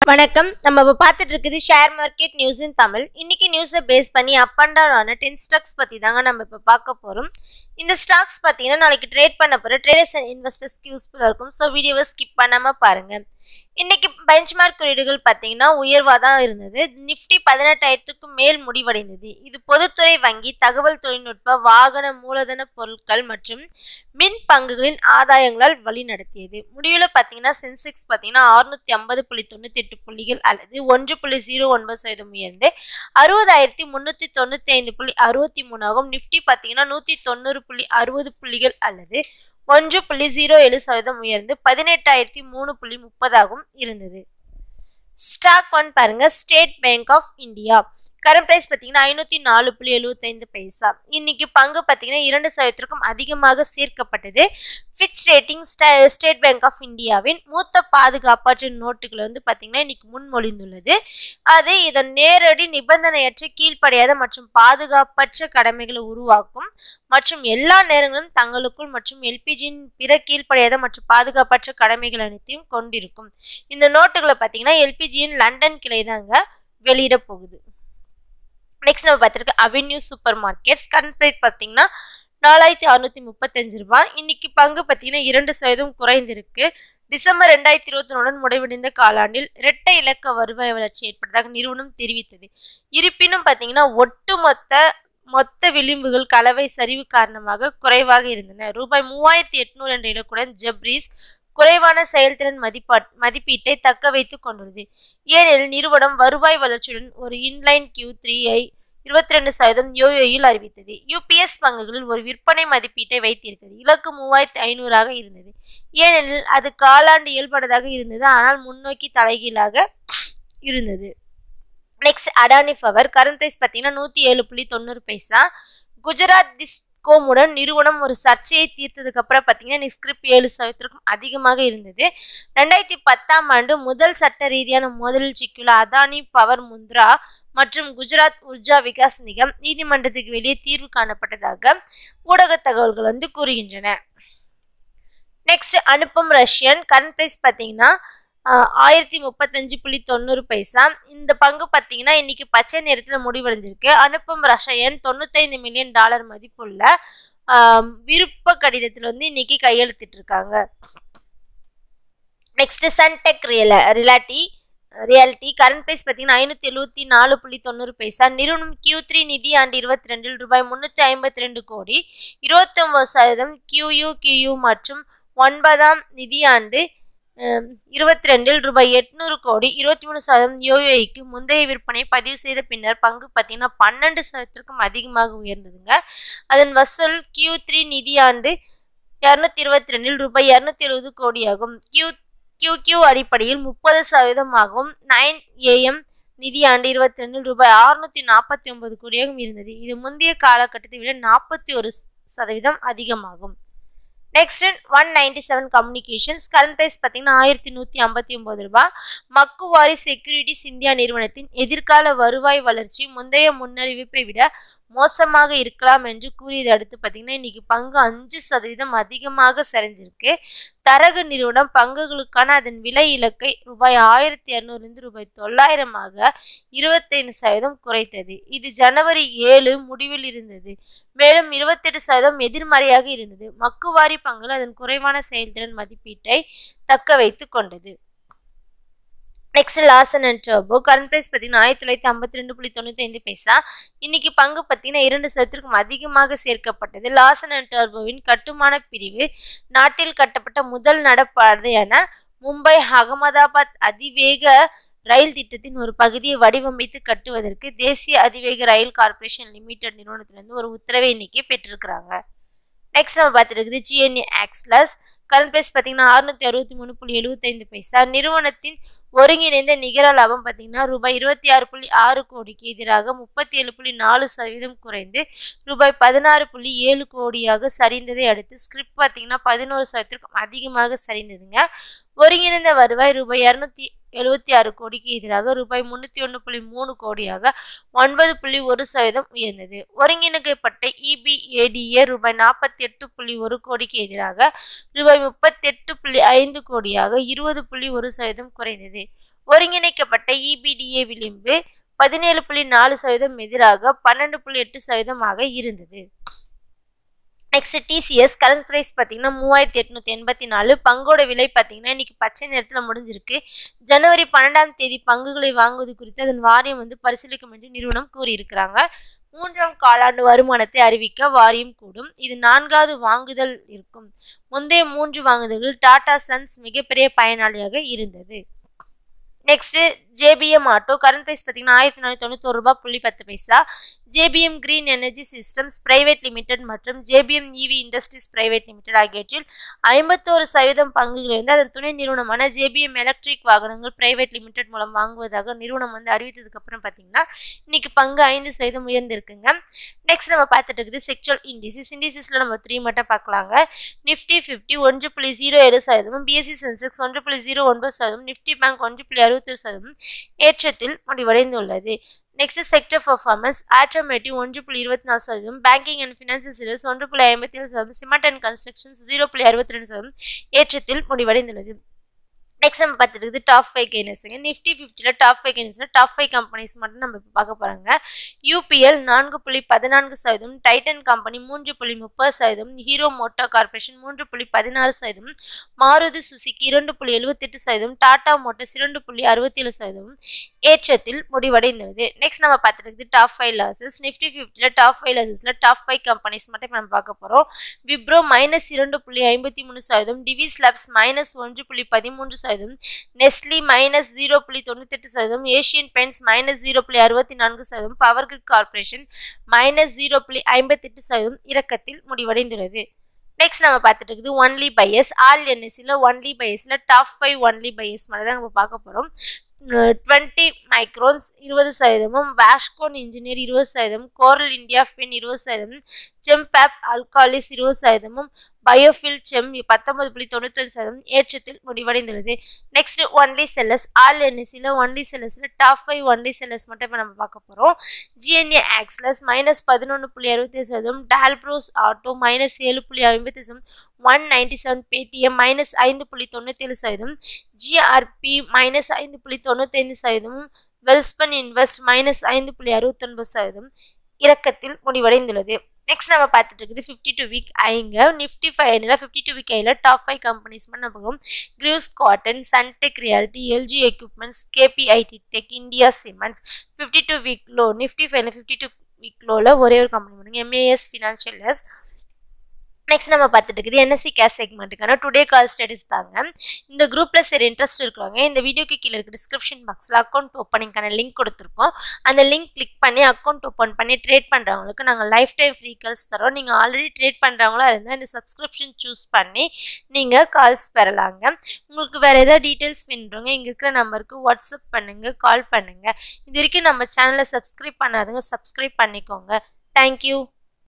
வணக்கம் நம்ம இப்போ பார்த்துட்டு இருக்குது share market news in Tamil இன்னைக்கு நியூஸை பேஸ் பண்ணி அப் அண்ட் டவுன் ஆன டென் ஸ்டாக்ஸ் பற்றி தாங்க நம்ம இப்போ பார்க்க போகிறோம் இந்த ஸ்டாக்ஸ் பார்த்தீங்கன்னா நாளைக்கு ட்ரேட் பண்ண போகிற ட்ரேடர்ஸ் அண்ட் இன்வெஸ்டர்ஸ்க்கு யூஸ்ஃபுல்லாக இருக்கும் ஸோ வீடியோவை ஸ்கிப் பண்ணாமல் பாருங்கள் இன்னைக்கு பெஞ்ச்மார்க் குறியீடுகள் பார்த்தீங்கன்னா உயர்வாக தான் இருந்தது நிஃப்டி பதினெட்டாயிரத்துக்கும் மேல் முடிவடைந்தது இது பொதுத்துறை வங்கி தகவல் தொழில்நுட்ப வாகன மூலதன பொருட்கள் மற்றும் மின் பங்குகளின் ஆதாயங்களால் வழிநடத்தியது முடிவில் பார்த்தீங்கன்னா சென்செக்ஸ் பார்த்தீங்கன்னா அறுநூத்தி ஐம்பது புள்ளி தொண்ணூத்தி எட்டு புள்ளிகள் அல்லது ஒன்று புள்ளி ஜீரோ ஒன்பது சதவீதம் உயர்ந்து அறுபதாயிரத்தி முந்நூற்றி தொண்ணூற்றி ஐந்து புள்ளி அறுபத்தி மூணாகும் நிஃப்டி பார்த்தீங்கன்னா நூற்றி தொண்ணூறு புள்ளி அறுபது புள்ளிகள் அல்லது ஒன்று புள்ளி ஜீரோ ஏழு சதவீதம் உயர்ந்து பதினெட்டாயிரத்தி மூணு புள்ளி முப்பதாகவும் இருந்தது ஸ்டாக் ஒன் பாருங்க State Bank of India current price பார்த்தீங்கன்னா ஐநூற்றி நாலு புள்ளி எழுபத்தைந்து பைசா இன்னைக்கு பங்கு பார்த்தீங்கன்னா இரண்டு சதவீதத்திற்கும் அதிகமாக சேர்க்கப்பட்டது Fitch rating State Bank of இந்தியாவின் மூத்த பாதுகாப்பாற்று நோட்டுகள் வந்து பார்த்தீங்கன்னா இன்னைக்கு முன்மொழிந்துள்ளது அது இதன் நேரடி நிபந்தனையற்ற கீழ்ப்படியாத மற்றும் பாதுகாப்பற்ற கடமைகளை உருவாக்கும் மற்றும் எல்லா நேரங்களும் தங்களுக்குள் மற்றும் எல்பிஜியின் பிற கீழ்ப்படியாத மற்றும் பாதுகாப்பற்ற கடமைகள் அனைத்தையும் கொண்டிருக்கும் இந்த நோட்டுகளை பார்த்தீங்கன்னா எல்பிஜியின் லண்டன் கிளை தாங்க வெளியிட போகுது நெக்ஸ்ட் நம்ம பார்த்துருக்க Avenue supermarkets current rate பார்த்தீங்கன்னா நாலாயிரத்தி அறுநூத்தி முப்பத்தஞ்சு ரூபாய் இன்னைக்கு பங்கு பார்த்தீங்கன்னா இரண்டு சதவீதம் குறைந்திருக்கு டிசம்பர் ரெண்டாயிரத்தி இருபத்தி ஒன்றுடன் முடிவடைந்த காலாண்டில் இரட்டை இலக்க வருவாய் வளர்ச்சி ஏற்பட்டதாக நிறுவனம் தெரிவித்தது இருப்பினும் பார்த்தீங்கன்னா ஒட்டுமொத்த மொத்த விளிம்புகள் கலவை சரிவு காரணமாக குறைவாக இருந்தன ரூபாய் மூவாயிரத்தி எட்நூறு என்ற இலக்குடன் ஜப்ரீஸ் குறைவான செயல்திறன் மதிப்பா மதிப்பீட்டை தக்க வைத்துக் கொண்டுள்ளது ஏனெனில் நிறுவனம் வருவாய் வளர்ச்சியுடன் ஒரு இன்லைன் கியூ த்ரீயை இருபத்தி ரெண்டு சதவீதம் யோயோயில் அறிவித்தது யூபிஎஸ் பங்குகளில் ஒரு விற்பனை மதிப்பீட்டை வைத்திருக்கிறது இலக்கு மூவாயிரத்தி ஐநூறாக இருந்தது ஏனெனில் அது காலாண்டு இயல்பனதாக இருந்தது ஆனால் முன்னோக்கி தலைகீழாக இருந்தது next Adani power current price பார்த்தீங்கன்னா நூற்றி ஏழு புள்ளி தொண்ணூறு பைசா குஜராத் டிஸ்கோமுடன் நிறுவனம் ஒரு சர்ச்சையை தீர்த்ததுக்கு அப்புறம் பார்த்தீங்கன்னா ஸ்கிரிப்ட் ஏழு சதவீதத்திற்கும் அதிகமாக இருந்தது ரெண்டாயிரத்தி பத்தாம் ஆண்டு முதல் சட்ட ரீதியான மோதலில் சிக்கியுள்ள அதானி பவர் முந்த்ரா மற்றும் குஜராத் உர்ஜா விகாஸ் நிகம் நீதிமன்றத்துக்கு வெளியே தீர்வு காணப்பட்டதாக ஊடக தகவல்கள் வந்து கூறுகின்றன நெக்ஸ்ட் அனுப்பும் ரஷ்யன் கரண்ட் பிரைஸ் பார்த்தீங்கன்னா ஆயிரத்தி முப்பத்தஞ்சு புள்ளி தொண்ணூறு பைசா இந்த பங்கு பார்த்தீங்கன்னா இன்னைக்கு பச்சை நிறத்தில் முடிவடைஞ்சிருக்கு அனுப்பும் ரஷ்யன் தொண்ணூத்தைந்து மில்லியன் டாலர் மதிப்புள்ள விருப்ப கடிதத்தில் வந்து இன்னைக்கு கையெழுத்திட்டு இருக்காங்க நெக்ஸ்ட் சன்டெக் ரியல ரிலாட்டி ரியாலிட்டி கரண்ட் பிரைஸ் பார்த்தீங்கன்னா ஐநூற்றி எழுபத்தி நாலு புள்ளி தொண்ணூறு பைசா நிறுவனம் கியூ த்ரீ நிதி ஆண்டு இருபத்தி ரெண்டில் ரூபாய் முந்நூற்றி ஐம்பத்தி ரெண்டு கோடி இருபத்தொம்பது சதவீதம் கியூயு கியூ மற்றும் ஒன்பதாம் நிதியாண்டு இருபத்தி ரெண்டில் ரூபாய் எட்நூறு கோடி இருபத்தி மூணு சதவீதம் யோயோய்க்கு முந்தைய விற்பனை பதிவு செய்த பின்னர் பங்கு பார்த்தீங்கன்னா பன்னெண்டு சதவீதத்திற்கும் அதிகமாக உயர்ந்ததுங்க அதன் வசூல் கியூ த்ரீ நிதியாண்டு இரநூத்தி இருபத்தி ரெண்டில் ரூபாய் இரநூத்தி எழுபது கோடியாகும் கியூ கியூ கியூ அடிப்படையில் முப்பது சதவீதமாகவும் நைன் ஏஎம் நிதியாண்டு இருபத்தி ரெண்டில் ரூபாய் அறுநூத்தி நாற்பத்தி ஒன்பது கோடியாகவும் இருந்தது இது முந்தைய காலகட்டத்தை விட நாற்பத்தி ஒரு சதவீதம் அதிகமாகும் next one ninety seven communications current price பார்த்தீங்கன்னா ஆயிரத்தி நூற்றி ஐம்பத்தி ஒம்பது ரூபாய் மக்குவாரி செக்யூரிட்டிஸ் இந்தியா நிறுவனத்தின் எதிர்கால வருவாய் வளர்ச்சி முந்தைய முன்னறிவிப்பை விட மோசமாக இருக்கலாம் என்று கூறியதை அடுத்து பார்த்தீங்கன்னா இன்னைக்கு பங்கு அஞ்சு சதவீதம் அதிகமாக சரிஞ்சிருக்கு தரகு நிறுவனம் பங்குகளுக்கான அதன் விலை இலக்கை ரூபாய் ஆயிரத்தி இரநூறுலேருந்து ரூபாய் தொள்ளாயிரமாக இருபத்தைந்து சதவீதம் குறைத்தது இது ஜனவரி ஏழு முடிவில் இருந்தது மேலும் இருபத்தெட்டு சதவீதம் எதிர்மறையாக இருந்தது மக்குவாரி பங்குகள் அதன் குறைவான செயல்திறன் மதிப்பீட்டை தக்க வைத்து கொண்டது நெக்ஸ்ட் லாசன் அண்ட் டர்போ கரண்ட் பிரைஸ் பார்த்தீங்கன்னா ஆயிரத்தி தொள்ளாயிரத்தி ஐம்பத்தி ரெண்டு புள்ளி தொண்ணூற்றி ஐந்து பைசா இன்னைக்கு பங்கு பார்த்தீங்கன்னா இரண்டு சதத்திற்கும் அதிகமாக சேர்க்கப்பட்டது லாசன் அண்ட் டர்போவின் கட்டுமான பிரிவு நாட்டில் கட்டப்பட்ட முதல் நடப்பாதையான மும்பை அகமதாபாத் அதிவேக ரயில் திட்டத்தின் ஒரு பகுதியை வடிவமைத்து கட்டுவதற்கு தேசிய அதிவேக ரயில் கார்பரேஷன் லிமிடெட் நிறுவனத்திலிருந்து ஒரு உத்தரவை இன்னைக்கு பெற்றிருக்கிறாங்க நெக்ஸ்ட் நம்ம பார்த்துருக்குது ஜிஎன்ஏ ஆக்ஸ்லஸ் கரண்ட் பிரைஸ் பார்த்தீங்கன்னா அறுநூத்தி அறுபத்தி மூணு புள்ளி எழுபத்தைந்து பைசா நிறுவனத்தின் ஒருங்கிணைந்த நிகர லாபம் பார்த்தீங்கன்னா ரூபாய் இருபத்தி ஆறு புள்ளி ஆறு கோடிக்கு எதிராக முப்பத்தி ஏழு புள்ளி நாலு சதவீதம் குறைந்து ரூபாய் பதினாறு புள்ளி ஏழு கோடியாக சரிந்ததை அடுத்து ஸ்கிரிப்ட் பார்த்தீங்கன்னா பதினோரு சதவீதத்திற்கும் அதிகமாக சரிந்ததுங்க ஒருங்கிணைந்த வருவாய் ரூபாய் இரநூத்தி எழுபத்தி ஆறு கோடிக்கு எதிராக ரூபாய் முன்னூற்றி ஒன்று புள்ளி மூணு கோடியாக ஒன்பது புள்ளி ஒரு சதவீதம் உயர்ந்தது ஒருங்கிணைக்கப்பட்ட இபிஏடிஏ ரூபாய் நாற்பத்தி எட்டு புள்ளி ஒரு கோடிக்கு எதிராக ரூபாய் முப்பத்தெட்டு புள்ளி ஐந்து கோடியாக இருபது புள்ளி ஒரு சதவீதம் குறைந்தது ஒருங்கிணைக்கப்பட்ட இபிடிஏ விளிம்பு பதினேழு புள்ளி நாலு சதவீதம் எதிராக பன்னெண்டு புள்ளி எட்டு சதவீதமாக இருந்தது நெக்ஸ்ட் டிசிஎஸ் கரண்ட் ப்ரைஸ் பார்த்தீங்கன்னா மூவாயிரத்தி எட்நூத்தி எண்பத்தி நாலு பங்கோட விலை பார்த்தீங்கன்னா இன்னைக்கு பச்சை நேரத்தில் முடிஞ்சிருக்கு ஜனவரி பன்னெண்டாம் தேதி பங்குகளை வாங்குவது குறித்து அதன் வாரியம் வந்து பரிசீலிக்கும் என்று நிறுவனம் கூறியிருக்கிறாங்க மூன்றாம் காலாண்டு வருமானத்தை அறிவிக்க வாரியம் கூடும் இது நான்காவது வாங்குதல் இருக்கும் முந்தைய மூன்று வாங்குதல்கள் டாடா சன்ஸ் மிகப்பெரிய பயனாளியாக இருந்தது next JBM auto current price பார்த்தீங்கன்னா ஆயிரத்தி நானூற்றி தொண்ணூத்தொரு ரூபாய் புள்ளி பத்து பைசா JBM green energy systems private limited மற்றும் JBM EV industries private limited ஆகியவற்றில் ஐம்பத்தோரு சதவீதம் பங்குகளை வந்து அதன் துணை நிறுவனமான ஜேபிஎம் எலக்ட்ரிக் வாகனங்கள் பிரைவேட் லிமிடெட் மூலம் வாங்குவதாக நிறுவனம் வந்து அறிவித்ததுக்கு அப்புறம் பார்த்தீங்கன்னா இன்னைக்கு பங்கு ஐந்து சதவீதம் உயர்ந்திருக்குங்க நெக்ஸ்ட் நம்ம பார்த்துட்டு இருக்குது செக்சுவல் இண்டிசிஸ் இண்டிசிஸில் நம்ம த்ரீ மட்டும் பார்க்கலாங்க நிஃப்டி ஃபிஃப்டி ஒன்று புள்ளி ஜீரோ ஏழு சதவீதம் பிஎஸ்சி சென்செக்ஸ் ஒன்று புள்ளி ஜீரோ ஒன்பது சதவீதம் நிஃப்டி பேங்க் ஒன்று புள்ளி அறுபத்தொரு சதவீதம் ஏற்றத்தில் முடிவடைந்துள்ளது நெக்ஸ்ட் செக்டர் பர்ஃபார்மன்ஸ் ஆட்டோமேட்டிவ் ஒன்று புள்ளி இருபத்தி நாலு சதவீதம் பேங்கிங் அண்ட் ஃபினான்சியல் சர்வீஸ் ஒன்று புள்ளி ஐம்பத்தி ஏழு சதவீதம் சிமெண்ட் அண்ட் கன்ஸ்ட்ரக்ஷன்ஸ் ஜீரோ புள்ளி அறுபத்தி ரெண்டு சதவீதம் ஏற்றத்தில் முடிவடைந்துள்ளது நெக்ஸ்ட் நம்ம பார்த்துருக்குது டாப் ஃபைவ் கெய்னர்ஸுங்க நிஃப்டி ஃபிஃப்டியில் டாப் ஃபைவ் கெய்னர்ஸில் டாப் ஃபைவ் கம்பெனிஸ் மட்டும் நம்ம இப்போ பார்க்க போகிறாங்க யூபிஎல் நான்கு புள்ளி பதினான்கு சதவீதம் டைட்டன் கம்பெனி மூன்று புள்ளி முப்பது சதவீதம் ஹீரோ மோட்டார் கார்பரேஷன் மூன்று புள்ளி பதினாறு சதவீதம் மாருதி சுசுக்கி இரண்டு புள்ளி எழுபத்தெட்டு சதவீதம் டாடா மோட்டார்ஸ் இரண்டு புள்ளி அறுபத்தேழு சதவீதம் ஏற்றத்தில் முடிவடைந்துள்ளது நெக்ஸ்ட் நம்ம பார்த்துருக்குது டாப் ஃபைவ் லாசஸ் நிஃப்டி ஃபிஃப்டியில் டாப் ஃபைவ் லாசஸில் டாப் ஃபைவ் கம்பெனிஸ் மட்டும் நம்ம பார்க்க போகிறோம் விப்ரோ மைனஸ் இரண்டு புள்ளி ஐம்பத்தி மூணு சதவீதம் டிவிஸ் லேப்ஸ் மைனஸ் ஒன்று புள்ளி பதிமூன்று சதவீதம் நெஸ்லி மைனஸ் ஜீரோ புள்ளி தொண்ணூத்தெட்டு சதவீதம் ஏஷியன் பெயிண்ட்ஸ் மைனஸ் ஜீரோ புள்ளி அறுபத்தி நான்கு சதவீதம் Power Grid Corporation minus zero புள்ளி ஐம்பத்தெட்டு சதவீதம் இறக்கத்தில் முடிவடைந்துள்ளது நெக்ஸ்ட் நம்ம பார்த்துட்டு இருக்குது ஒன்லி பையஸ் ஆல் என்எஸ்சியில் ஒன்லி பையஸில் டாப் ஃபைவ் ஒன்லி பையஸ் மாதிரி தான் நம்ம பார்க்க போகிறோம் டுவெண்ட்டி மைக்ரோன்ஸ் இருபது சதவீதமும் வாஷ்கோன் இன்ஜினியர் இருபது சதவீதம் கோரல் இந்தியா ஃபின் இருபது சதவீதம் ஜெம்பேப் அல்காலிஸ் இருபது சதவீதமும் பயோஃபில் செம் பத்தொன்பது புள்ளி தொண்ணூத்தஞ்சு சதவீதம் ஏற்றத்தில் முடிவடைந்துள்ளது நெக்ஸ்ட் ஒன்லி செல்லஸ் ஆல் என்எஸ்சியில் ஒன்லி செல்லஸில் டாப் ஃபைவ் ஒன்லி செல்லஸ் மட்டும் இப்போ நம்ம பார்க்க போகிறோம் ஜிஎன்ஏ ஆக்ஸ்லஸ் மைனஸ் பதினொன்று புள்ளி அறுபத்தி சதவீதம் டால்ப்ரோஸ் ஆட்டோ மைனஸ் ஏழு புள்ளி ஐம்பத்தி சதவீதம் one ninety seven Paytm minus ஐந்து புள்ளி தொண்ணூத்தேழு சதவீதம் ஜிஆர்பி மைனஸ் ஐந்து புள்ளி தொண்ணூத்தைந்து சதவீதம் வெல்ஸ்பன் இன்வெஸ்ட் மைனஸ் ஐந்து புள்ளி அறுபத்தொன்பது சதவீதம் இறக்கத்தில் முடிவடைந்துள்ளது நெக்ஸ்ட் நம்ம பார்த்துட்டு இருக்குது ஃபிஃப்டி டூ வீக் ஐங்க நிஃப்டி ஃபைவ்ல ஃபிஃப்டி டூ வீக் ஐயில் டாப் ஃபைவ் கம்பெனிஸ் மட்டும் நம்ம பார்க்கணும் கிரூஸ் காட்டன் Sunteck reality LG equipments KPIT tech India cements fifty two week low Nifty ஃபைவ்ல ஃபிஃப்டி டூ வீக் லோவில் ஒரே ஒரு கம்பெனி பண்ணுங்க எம்ஏஎஸ் ஃபினான்ஷியல்ஸ் நெக்ஸ்ட் நம்ம பார்த்துட்டு இருக்குது என்எஸ்சி கேஸ் செக்மெண்ட்டுக்கான டுடே கால் ஸ்டடிஸ் தாங்க இந்த குரூப்பில் சரி இன்ட்ரெஸ்ட் இருக்கிறவங்க இந்த வீடியோக்கு கீழே இருக்க டிஸ்கிரிப்ஷன் பாக்ஸில் அக்கௌண்ட் ஓப்பனிங்கான லிங்க் கொடுத்துருக்கோம் அந்த லிங்க் கிளிக் பண்ணி அக்கௌண்ட் ஓப்பன் பண்ணி ட்ரேட் பண்ணுறவங்களுக்கு நாங்கள் லைஃப் டைம் ஃப்ரீ கால்ஸ் தரோம் நீங்கள் ஆல்ரெடி ட்ரேட் பண்ணுறவங்களா இருந்தால் இந்த சப்ஸ்கிரிப்ஷன் சூஸ் பண்ணி நீங்கள் கால்ஸ் பெறலாங்க உங்களுக்கு வேறு ஏதாவது டீட்டெயில்ஸ் வேணுறவங்க இங்கே இருக்கிற நம்பருக்கு வாட்ஸ்அப் பண்ணுங்கள் கால் பண்ணுங்கள் இது வரைக்கும் நம்ம சேனலை சப்ஸ்கிரைப் பண்ணாதவங்க சப்ஸ்கிரைப் பண்ணிக்கோங்க தேங்க்யூ